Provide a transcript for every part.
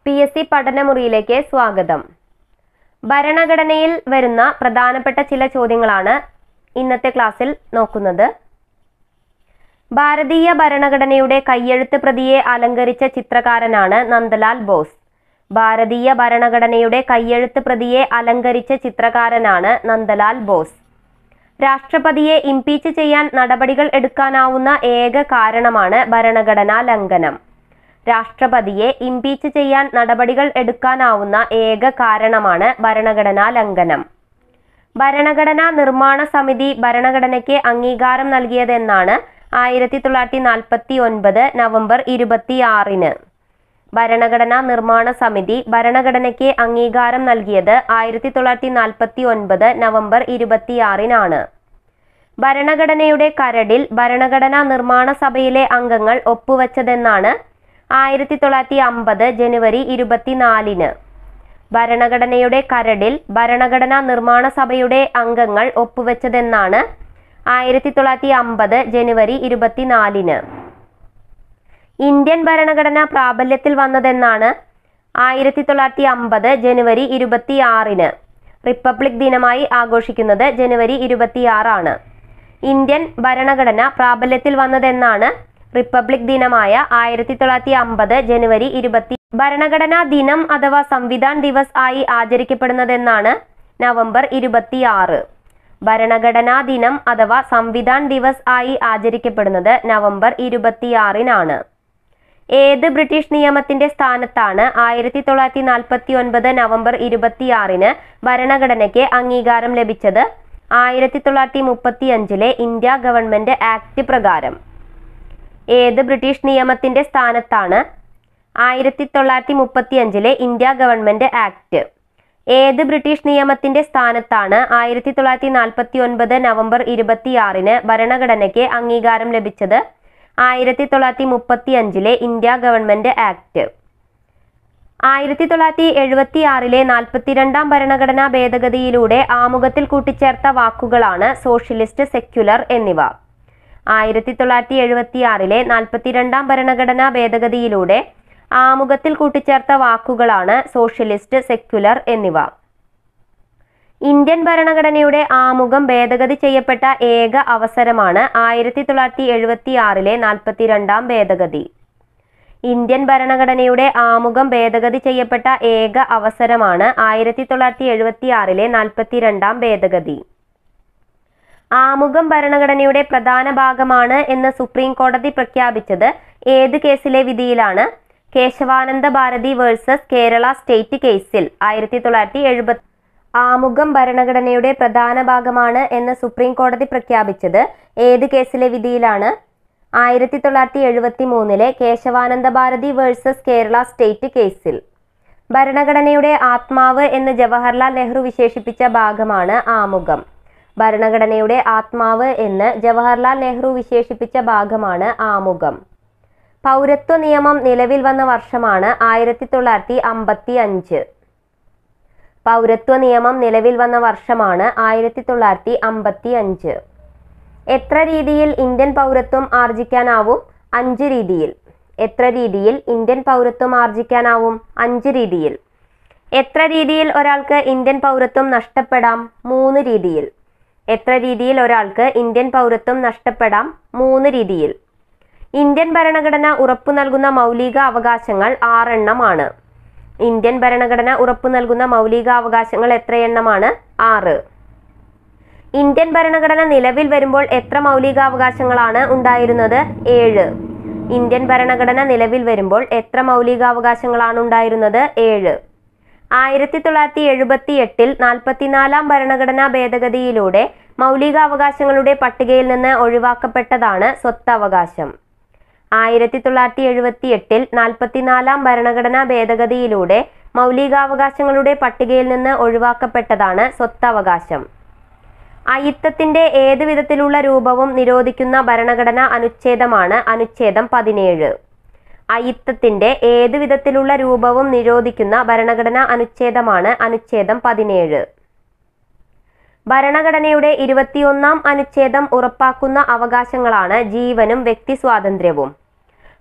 P S C പഠനമുറിയിലേക്ക് സ്വാഗതം ഭരണഘടനയിൽ വരുന്ന പ്രധാനപ്പെട്ട ചില ചോദ്യങ്ങളാണ് ഇന്നത്തെ ക്ലാസ്സിൽ നോക്കുന്നത് ഭാരതീയ ഭരണഘടനയുടെ കയ്യെഴുത്ത് പ്രതിയെ അലങ്കരിച്ച ചിത്രകാരനാണ് നന്ദലാൽ ബോസ് ഭാരതീയ ഭരണഘടനയുടെ കയ്യെഴുത്ത് പ്രതിയെ അലങ്കരിച്ച ചിത്രകാരനാണ് നന്ദലാൽ ബോസ് രാഷ്ട്രപതിയെ ഇംപീച്ച് ചെയ്യാൻ നടപടികൾ എടുക്കാനാവുന്ന ഏക കാരണമാണ് ഭരണഘടനാ ലംഘനം രാഷ്ട്രപതിയെ ഇംപീച്ച് ചെയ്യാൻ നടപടികൾ എടുക്കാനാവുന്ന ഏക കാരണമാണ് ഭരണഘടനാ ലംഘനം ഭരണഘടനാ നിർമ്മാണ സമിതി ഭരണഘടനയ്ക്ക് അംഗീകാരം നൽകിയതെന്നാണ് ആയിരത്തി തൊള്ളായിരത്തി നാൽപ്പത്തി ഒൻപത് നവംബർ ഇരുപത്തിയാറിന് ഭരണഘടനാ നിർമ്മാണ സമിതി ഭരണഘടനയ്ക്ക് അംഗീകാരം നൽകിയത് ആയിരത്തി തൊള്ളായിരത്തി നാൽപ്പത്തി ഒൻപത് നവംബർ ഇരുപത്തിയാറിനാണ് ഭരണഘടനയുടെ കരടിൽ ഭരണഘടനാ നിർമ്മാണ സഭയിലെ അംഗങ്ങൾ ഒപ്പുവെച്ചതെന്നാണ് ആയിരത്തി തൊള്ളായിരത്തി അമ്പത് ജനുവരി ഇരുപത്തിനാലിന് ഭരണഘടനയുടെ കരടിൽ ഭരണഘടനാ നിർമ്മാണ സഭയുടെ അംഗങ്ങൾ ഒപ്പുവെച്ചതെന്നാണ് ആയിരത്തി തൊള്ളായിരത്തി അമ്പത് ജനുവരി ഇരുപത്തിനാലിന് ഇന്ത്യൻ ഭരണഘടന പ്രാബല്യത്തിൽ വന്നതെന്നാണ് ആയിരത്തി തൊള്ളായിരത്തി അമ്പത് ജനുവരി ഇരുപത്തിയാറിന് റിപ്പബ്ലിക് ദിനമായി ആഘോഷിക്കുന്നത് ജനുവരി ഇരുപത്തിയാറാണ് ഇന്ത്യൻ ഭരണഘടന പ്രാബല്യത്തിൽ വന്നതെന്നാണ് റിപ്പബ്ലിക് ദിനമായ ആയിരത്തി തൊള്ളായിരത്തി അമ്പത് ജനുവരി ഇരുപത്തി ഭരണഘടനാ ദിനം അഥവാ സംവിധാൻ ദിവസ് ആയി ആചരിക്കപ്പെടുന്നതെന്നാണ് നവംബർ ഇരുപത്തിയാറ് ഭരണഘടനാ ദിനം അഥവാ സംവിധാൻ ദിവസ് ആയി ആചരിക്കപ്പെടുന്നത് നവംബർ ഇരുപത്തിയാറിനാണ് ഏത് ബ്രിട്ടീഷ് നിയമത്തിന്റെ സ്ഥാനത്താണ് ആയിരത്തി തൊള്ളായിരത്തി നാൽപ്പത്തി ഒൻപത് നവംബർ ഇരുപത്തിയാറിന് ഭരണഘടനയ്ക്ക് അംഗീകാരം ലഭിച്ചത് ആയിരത്തി തൊള്ളായിരത്തി മുപ്പത്തി അഞ്ചിലെ ഇന്ത്യ ഗവൺമെന്റ് ആക്ട് പ്രകാരം ഏത് ബ്രിട്ടീഷ് നിയമത്തിന്റെ സ്ഥാനത്താണ് ആയിരത്തി തൊള്ളായിരത്തി മുപ്പത്തി അഞ്ചിലെ ഇന്ത്യ ഗവൺമെന്റ് ആക്ട് ഏത് ബ്രിട്ടീഷ് നിയമത്തിന്റെ സ്ഥാനത്താണ് ആയിരത്തി തൊള്ളായിരത്തി നാൽപ്പത്തി ഒൻപത് നവംബർ ഇരുപത്തിയാറിന് ഭരണഘടനയ്ക്ക് അംഗീകാരം ലഭിച്ചത് ആയിരത്തി തൊള്ളായിരത്തി മുപ്പത്തി അഞ്ചിലെ ഇന്ത്യ ഗവൺമെന്റ് ആക്ട് ആയിരത്തി തൊള്ളായിരത്തി എഴുപത്തി ആറിലെ നാൽപ്പത്തിരണ്ടാം ഭരണഘടനാ ഭേദഗതിയിലൂടെ ആമുഖത്തിൽ കൂട്ടിച്ചേർത്ത വാക്കുകളാണ് സോഷ്യലിസ്റ്റ് സെക്യുലർ എന്നിവ ആയിരത്തി തൊള്ളായിരത്തി എഴുപത്തി ആറിലെ നാൽപ്പത്തിരണ്ടാം ഭരണഘടനാ ഭേദഗതിയിലൂടെ ആമുഖത്തിൽ കൂട്ടിച്ചേർത്ത വാക്കുകളാണ് സോഷ്യലിസ്റ്റ് സെക്യുലർ എന്നിവ ഇന്ത്യൻ ഭരണഘടനയുടെ ആമുഖം ഭേദഗതി ചെയ്യപ്പെട്ട ഏക അവസരമാണ് ആയിരത്തി തൊള്ളായിരത്തി എഴുപത്തി ആറിലെ നാൽപ്പത്തിരണ്ടാം ഭേദഗതി ഇന്ത്യൻ ഭരണഘടനയുടെ ആമുഖം ഭേദഗതി ചെയ്യപ്പെട്ട ഏക അവസരമാണ് ആയിരത്തി തൊള്ളായിരത്തി എഴുപത്തി ആറിലെ നാൽപ്പത്തിരണ്ടാം ഭേദഗതി ആമുഖം ഭരണഘടനയുടെ പ്രധാന ഭാഗമാണ് എന്ന് സുപ്രീം കോടതി പ്രഖ്യാപിച്ചത് ഏത് കേസിലെ വിധിയിലാണ് കേശവാനന്ദ ഭാരതി വേഴ്സസ് കേരള സ്റ്റേറ്റ് കേസിൽ ആയിരത്തി തൊള്ളായിരത്തി എഴുപത്തി ആമുഖം ഭരണഘടനയുടെ പ്രധാന ഭാഗമാണ് എന്ന് സുപ്രീം കോടതി പ്രഖ്യാപിച്ചത് ഏത് കേസിലെ വിധിയിലാണ് ആയിരത്തി തൊള്ളായിരത്തി എഴുപത്തി മൂന്നിലെ കേശവാനന്ദ ഭാരതി വേഴ്സസ് കേരള സ്റ്റേറ്റ് കേസിൽ ഭരണഘടനയുടെ ആത്മാവ് എന്ന് ജവഹർലാൽ നെഹ്റു വിശേഷിപ്പിച്ച ഭാഗമാണ് ആമുഖം ഭരണഘടനയുടെ ആത്മാവ് എന്ന് ജവഹർലാൽ നെഹ്റു വിശേഷിപ്പിച്ച ഭാഗമാണ് ആമുഖം പൗരത്വ നിയമം നിലവിൽ വന്ന വർഷമാണ് ആയിരത്തി തൊള്ളായിരത്തി അമ്പത്തി അഞ്ച് പൗരത്വ നിയമം നിലവിൽ വന്ന വർഷമാണ് ആയിരത്തി തൊള്ളായിരത്തി അമ്പത്തി അഞ്ച് എത്ര രീതിയിൽ ഇന്ത്യൻ പൗരത്വം ആർജിക്കാനാവും അഞ്ച് രീതിയിൽ എത്ര രീതിയിൽ ഇന്ത്യൻ പൗരത്വം ആർജിക്കാനാവും അഞ്ച് രീതിയിൽ എത്ര രീതിയിൽ ഒരാൾക്ക് ഇന്ത്യൻ പൗരത്വം നഷ്ടപ്പെടാം മൂന്ന് രീതിയിൽ എത്ര രീതിയിൽ ഒരാൾക്ക് ഇന്ത്യൻ പൗരത്വം നഷ്ടപ്പെടാം മൂന്ന് രീതിയിൽ ഇന്ത്യൻ ഭരണഘടന ഉറപ്പു നൽകുന്ന മൗലിക അവകാശങ്ങൾ ആറെണ്ണമാണ് ഇന്ത്യൻ ഭരണഘടന ഉറപ്പു നൽകുന്ന മൗലികാവകാശങ്ങൾ എത്രയെണ്ണമാണ് ആറ് ഇന്ത്യൻ ഭരണഘടന നിലവിൽ വരുമ്പോൾ എത്ര മൗലികാവകാശങ്ങളാണ് ഉണ്ടായിരുന്നത് ഏഴ് ഇന്ത്യൻ ഭരണഘടന നിലവിൽ വരുമ്പോൾ എത്ര മൗലികാവകാശങ്ങളാണ് ഉണ്ടായിരുന്നത് ഏഴ് ആയിരത്തി തൊള്ളായിരത്തി എഴുപത്തി എട്ടിൽ നാൽപ്പത്തിനാലാം ഭരണഘടനാ ഭേദഗതിയിലൂടെ മൗലികാവകാശങ്ങളുടെ പട്ടികയിൽ നിന്ന് ഒഴിവാക്കപ്പെട്ടതാണ് സ്വത്തവകാശം ആയിരത്തി തൊള്ളായിരത്തി എഴുപത്തി എട്ടിൽ നാൽപ്പത്തിനാലാം ഭരണഘടനാ ഭേദഗതിയിലൂടെ മൗലികാവകാശങ്ങളുടെ പട്ടികയിൽ നിന്ന് ഒഴിവാക്കപ്പെട്ടതാണ് സ്വത്തവകാശം അയിത്തത്തിന്റെ ഏത് വിധത്തിലുള്ള രൂപവും നിരോധിക്കുന്ന ഭരണഘടനാ അനുച്ഛേദമാണ് അനുച്ഛേദം പതിനേഴ് അയിത്തത്തിന്റെ ഏത് വിധത്തിലുള്ള രൂപവും നിരോധിക്കുന്ന ഭരണഘടനാ അനുച്ഛേദമാണ് അനുച്ഛേദം പതിനേഴ് ഭരണഘടനയുടെ ഇരുപത്തിയൊന്നാം അനുച്ഛേദം ഉറപ്പാക്കുന്ന അവകാശങ്ങളാണ് ജീവനും വ്യക്തി സ്വാതന്ത്ര്യവും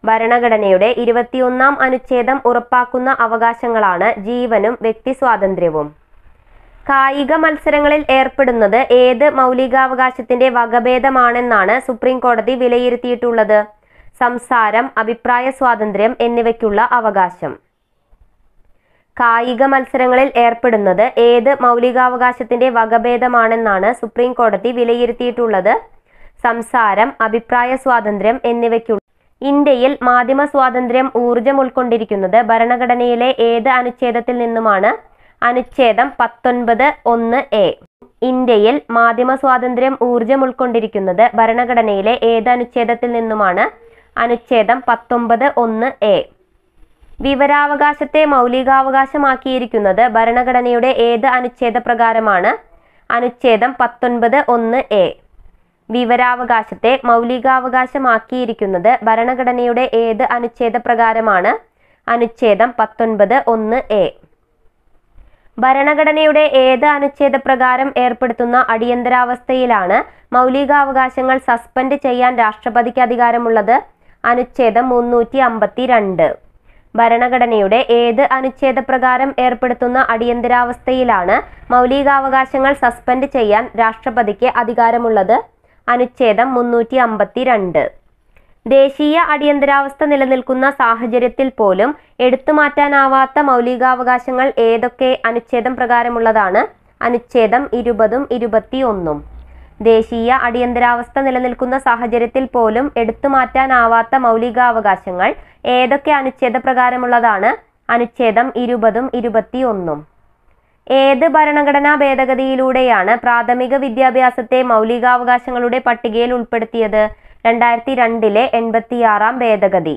ഭരണഘടനയുടെ ഇരുപത്തിയൊന്നാം അനുച്ഛേദം ഉറപ്പാക്കുന്ന അവകാശങ്ങളാണ് ജീവനും വ്യക്തി സ്വാതന്ത്ര്യവും കായിക മത്സരങ്ങളിൽ ഏർപ്പെടുന്നത് ഏത് മൗലികാവകാശത്തിന്റെ വകഭേദമാണെന്നാണ് സുപ്രീം കോടതി വിലയിരുത്തിയിട്ടുള്ളത് സംസാരം അഭിപ്രായ സ്വാതന്ത്ര്യം എന്നിവയ്ക്കുള്ള അവകാശം കായിക മത്സരങ്ങളിൽ ഏർപ്പെടുന്നത് ഏത് മൗലികാവകാശത്തിന്റെ വകഭേദമാണെന്നാണ് സുപ്രീം കോടതി വിലയിരുത്തിയിട്ടുള്ളത് സംസാരം അഭിപ്രായ സ്വാതന്ത്ര്യം എന്നിവയ്ക്കുള്ള ഇന്ത്യയിൽ മാധ്യമ സ്വാതന്ത്ര്യം ഊർജം ഉൾക്കൊണ്ടിരിക്കുന്നത് ഭരണഘടനയിലെ ഏത് അനുച്ഛേദത്തിൽ നിന്നുമാണ് അനുച്ഛേദം പത്തൊൻപത് ഒന്ന് എ ഇന്ത്യയിൽ മാധ്യമ സ്വാതന്ത്ര്യം ഊർജം ഉൾക്കൊണ്ടിരിക്കുന്നത് ഭരണഘടനയിലെ ഏത് അനുച്ഛേദത്തിൽ നിന്നുമാണ് അനുച്ഛേദം പത്തൊമ്പത് ഒന്ന് എ വിവരാവകാശത്തെ മൗലികാവകാശമാക്കിയിരിക്കുന്നത് ഭരണഘടനയുടെ ഏത് അനുച്ഛേദ പ്രകാരമാണ് അനുച്ഛേദം പത്തൊൻപത് ഒന്ന് എ വിവരാവകാശത്തെ മൗലികാവകാശമാക്കിയിരിക്കുന്നത് ഭരണഘടനയുടെ ഏത് അനുച്ഛേദ പ്രകാരമാണ് അനുച്ഛേദം പത്തൊൻപത് ഒന്ന് എ ഭരണഘടനയുടെ ഏത് അനുച്ഛേദ പ്രകാരം ഏർപ്പെടുത്തുന്ന അടിയന്തരാവസ്ഥയിലാണ് മൗലികാവകാശങ്ങൾ സസ്പെൻഡ് ചെയ്യാൻ രാഷ്ട്രപതിക്ക് അധികാരമുള്ളത് അനുച്ഛേദം മുന്നൂറ്റി അമ്പത്തിരണ്ട് ഭരണഘടനയുടെ ഏത് അനുച്ഛേദ പ്രകാരം ഏർപ്പെടുത്തുന്ന അടിയന്തരാവസ്ഥയിലാണ് മൗലികാവകാശങ്ങൾ സസ്പെൻഡ് ചെയ്യാൻ രാഷ്ട്രപതിക്ക് അധികാരമുള്ളത് അനുച്ഛേദം മുന്നൂറ്റി അമ്പത്തിരണ്ട് ദേശീയ അടിയന്തരാവസ്ഥ നിലനിൽക്കുന്ന സാഹചര്യത്തിൽ പോലും എടുത്തുമാറ്റാനാവാത്ത മൗലികാവകാശങ്ങൾ ഏതൊക്കെ അനുച്ഛേദം പ്രകാരമുള്ളതാണ് അനുച്ഛേദം ഇരുപതും ഇരുപത്തിയൊന്നും ദേശീയ അടിയന്തരാവസ്ഥ നിലനിൽക്കുന്ന സാഹചര്യത്തിൽ പോലും എടുത്തുമാറ്റാനാവാത്ത മൗലികാവകാശങ്ങൾ ഏതൊക്കെ അനുച്ഛേദ പ്രകാരമുള്ളതാണ് അനുച്ഛേദം ഇരുപതും ഇരുപത്തിയൊന്നും ഏത് ഭരണഘടനാ ഭേദഗതിയിലൂടെയാണ് പ്രാഥമിക വിദ്യാഭ്യാസത്തെ മൗലികാവകാശങ്ങളുടെ പട്ടികയിൽ ഉൾപ്പെടുത്തിയത് രണ്ടായിരത്തി രണ്ടിലെ എൺപത്തിയാറാം ഭേദഗതി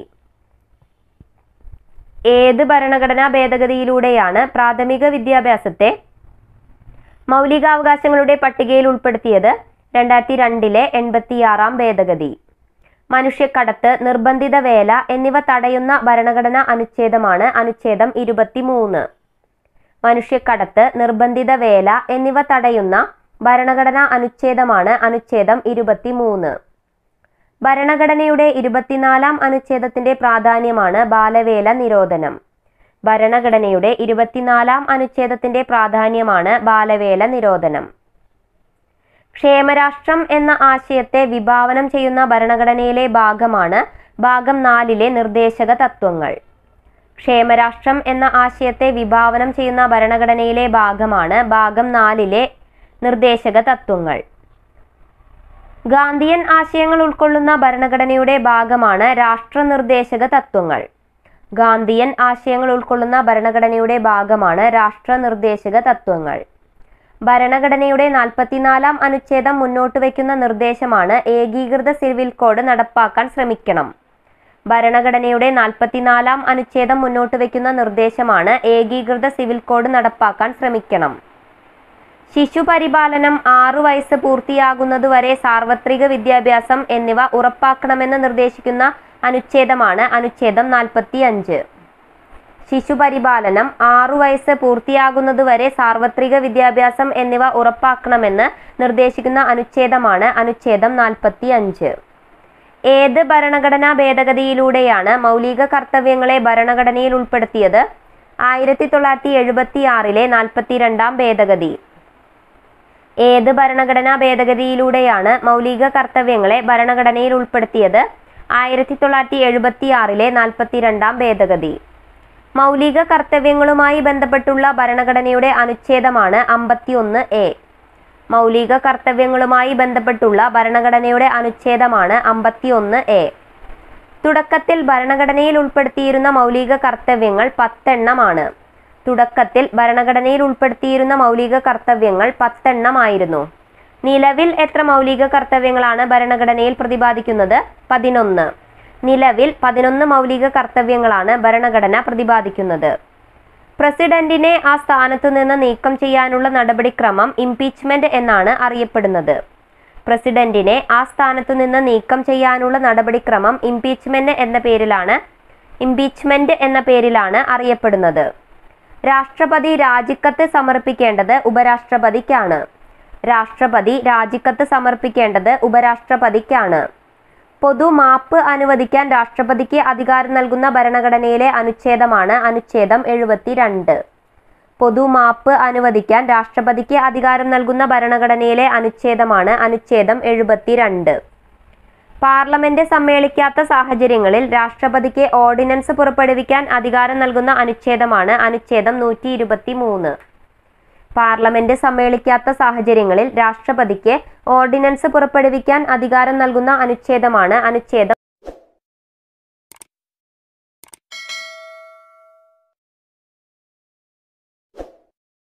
ഏത് ഭരണഘടനാ ഭേദഗതിയിലൂടെയാണ് പ്രാഥമിക വിദ്യാഭ്യാസത്തെ മൗലികാവകാശങ്ങളുടെ പട്ടികയിൽ ഉൾപ്പെടുത്തിയത് രണ്ടായിരത്തി രണ്ടിലെ എൺപത്തിയാറാം ഭേദഗതി മനുഷ്യക്കടത്ത് നിർബന്ധിത വേല എന്നിവ തടയുന്ന ഭരണഘടനാ അനുച്ഛേദമാണ് അനുച്ഛേദം ഇരുപത്തിമൂന്ന് മനുഷ്യക്കടത്ത് നിർബന്ധിത വേല എന്നിവ തടയുന്ന ഭരണഘടനാ അനുച്ഛേദമാണ് അനുച്ഛേദം ഇരുപത്തിമൂന്ന് ഭരണഘടനയുടെ ഇരുപത്തിനാലാം അനുച്ഛേദത്തിന്റെ പ്രാധാന്യമാണ് ബാലവേല നിരോധനം ഭരണഘടനയുടെ ഇരുപത്തിനാലാം അനുച്ഛേദത്തിന്റെ പ്രാധാന്യമാണ് ബാലവേല നിരോധനം ക്ഷേമരാഷ്ട്രം എന്ന ആശയത്തെ വിഭാവനം ചെയ്യുന്ന ഭരണഘടനയിലെ ഭാഗമാണ് ഭാഗം നാലിലെ നിർദ്ദേശക തത്വങ്ങൾ ക്ഷേമരാഷ്ട്രം എന്ന ആശയത്തെ വിഭാവനം ചെയ്യുന്ന ഭരണഘടനയിലെ ഭാഗമാണ് ഭാഗം നാലിലെ നിർദ്ദേശക തത്വങ്ങൾ ഗാന്ധിയൻ ആശയങ്ങൾ ഉൾക്കൊള്ളുന്ന ഭരണഘടനയുടെ ഭാഗമാണ് രാഷ്ട്രനിർദ്ദേശക തത്വങ്ങൾ ഗാന്ധിയൻ ആശയങ്ങൾ ഉൾക്കൊള്ളുന്ന ഭരണഘടനയുടെ ഭാഗമാണ് രാഷ്ട്രനിർദ്ദേശക തത്വങ്ങൾ ഭരണഘടനയുടെ നാൽപ്പത്തിനാലാം അനുച്ഛേദം മുന്നോട്ട് വയ്ക്കുന്ന നിർദ്ദേശമാണ് ഏകീകൃത സിവിൽ കോഡ് നടപ്പാക്കാൻ ശ്രമിക്കണം ഭരണഘടനയുടെ നാൽപ്പത്തിനാലാം അനുച്ഛേദം മുന്നോട്ട് വയ്ക്കുന്ന നിർദ്ദേശമാണ് ഏകീകൃത സിവിൽ കോഡ് നടപ്പാക്കാൻ ശ്രമിക്കണം ശിശുപരിപാലനം ആറു വയസ്സ് പൂർത്തിയാകുന്നതുവരെ സാർവത്രിക വിദ്യാഭ്യാസം എന്നിവ ഉറപ്പാക്കണമെന്ന് നിർദ്ദേശിക്കുന്ന അനുച്ഛേദമാണ് അനുച്ഛേദം നാൽപ്പത്തി അഞ്ച് ശിശുപരിപാലനം ആറു വയസ്സ് പൂർത്തിയാകുന്നതുവരെ സാർവത്രിക വിദ്യാഭ്യാസം എന്നിവ ഉറപ്പാക്കണമെന്ന് നിർദ്ദേശിക്കുന്ന അനുച്ഛേദമാണ് അനുച്ഛേദം നാൽപ്പത്തി അഞ്ച് ഏത് ഭരണഘടനാ ഭേദഗതിയിലൂടെയാണ് മൗലിക കർത്തവ്യങ്ങളെ ഭരണഘടനയിൽ ഉൾപ്പെടുത്തിയത് ആയിരത്തി തൊള്ളായിരത്തി എഴുപത്തി ആറിലെ നാൽപ്പത്തിരണ്ടാം ഭേദഗതി ഏത് ഭരണഘടനാ ഭേദഗതിയിലൂടെയാണ് മൗലിക കർത്തവ്യങ്ങളെ ഭരണഘടനയിൽ ഉൾപ്പെടുത്തിയത് ആയിരത്തി തൊള്ളായിരത്തി എഴുപത്തി ആറിലെ നാൽപ്പത്തിരണ്ടാം ഭേദഗതി മൗലിക കർത്തവ്യങ്ങളുമായി ബന്ധപ്പെട്ടുള്ള ഭരണഘടനയുടെ അനുച്ഛേദമാണ് അമ്പത്തിയൊന്ന് എ മൗലിക കർത്തവ്യങ്ങളുമായി ബന്ധപ്പെട്ടുള്ള ഭരണഘടനയുടെ അനുച്ഛേദമാണ് അമ്പത്തിയൊന്ന് എ തുടക്കത്തിൽ ഭരണഘടനയിൽ ഉൾപ്പെടുത്തിയിരുന്ന മൗലിക കർത്തവ്യങ്ങൾ പത്തെണ്ണമാണ് തുടക്കത്തിൽ ഭരണഘടനയിൽ ഉൾപ്പെടുത്തിയിരുന്ന മൗലിക കർത്തവ്യങ്ങൾ പത്തെണ്ണമായിരുന്നു നിലവിൽ എത്ര മൗലിക കർത്തവ്യങ്ങളാണ് ഭരണഘടനയിൽ പ്രതിപാദിക്കുന്നത് പതിനൊന്ന് നിലവിൽ പതിനൊന്ന് മൗലിക കർത്തവ്യങ്ങളാണ് ഭരണഘടന പ്രതിപാദിക്കുന്നത് പ്രസിഡന്റിനെ ആ സ്ഥാനത്തു നിന്ന് നീക്കം ചെയ്യാനുള്ള നടപടിക്രമം ഇംപീച്ച്മെന്റ് എന്നാണ് അറിയപ്പെടുന്നത് പ്രസിഡന്റിനെ ആ സ്ഥാനത്തു നിന്ന് നീക്കം ചെയ്യാനുള്ള നടപടിക്രമം ഇംപീച്ച്മെന്റ് എന്ന പേരിലാണ് ഇംപീച്ച്മെന്റ് എന്ന പേരിലാണ് അറിയപ്പെടുന്നത് രാഷ്ട്രപതി രാജിക്കത്ത് സമർപ്പിക്കേണ്ടത് ഉപരാഷ്ട്രപതിക്കാണ് രാഷ്ട്രപതി രാജിക്കത്ത് സമർപ്പിക്കേണ്ടത് ഉപരാഷ്ട്രപതിക്കാണ് പൊതുമാപ്പ് അനുവദിക്കാൻ രാഷ്ട്രപതിക്ക് അധികാരം നൽകുന്ന ഭരണഘടനയിലെ അനുച്ഛേദമാണ് അനുച്ഛേദം എഴുപത്തിരണ്ട് പൊതുമാപ്പ് അനുവദിക്കാൻ രാഷ്ട്രപതിക്ക് അധികാരം നൽകുന്ന ഭരണഘടനയിലെ അനുച്ഛേദമാണ് അനുച്ഛേദം എഴുപത്തിരണ്ട് പാർലമെന്റ് സമ്മേളിക്കാത്ത സാഹചര്യങ്ങളിൽ രാഷ്ട്രപതിക്ക് ഓർഡിനൻസ് പുറപ്പെടുവിക്കാൻ അധികാരം നൽകുന്ന അനുച്ഛേദമാണ് അനുച്ഛേദം നൂറ്റി ഇരുപത്തി മൂന്ന് പാർലമെന്റ് സമ്മേളിക്കാത്ത സാഹചര്യങ്ങളിൽ രാഷ്ട്രപതിക്ക് ഓർഡിനൻസ് പുറപ്പെടുവിക്കാൻ അധികാരം നൽകുന്ന അനുച്ഛേദമാണ് അനുച്ഛേദം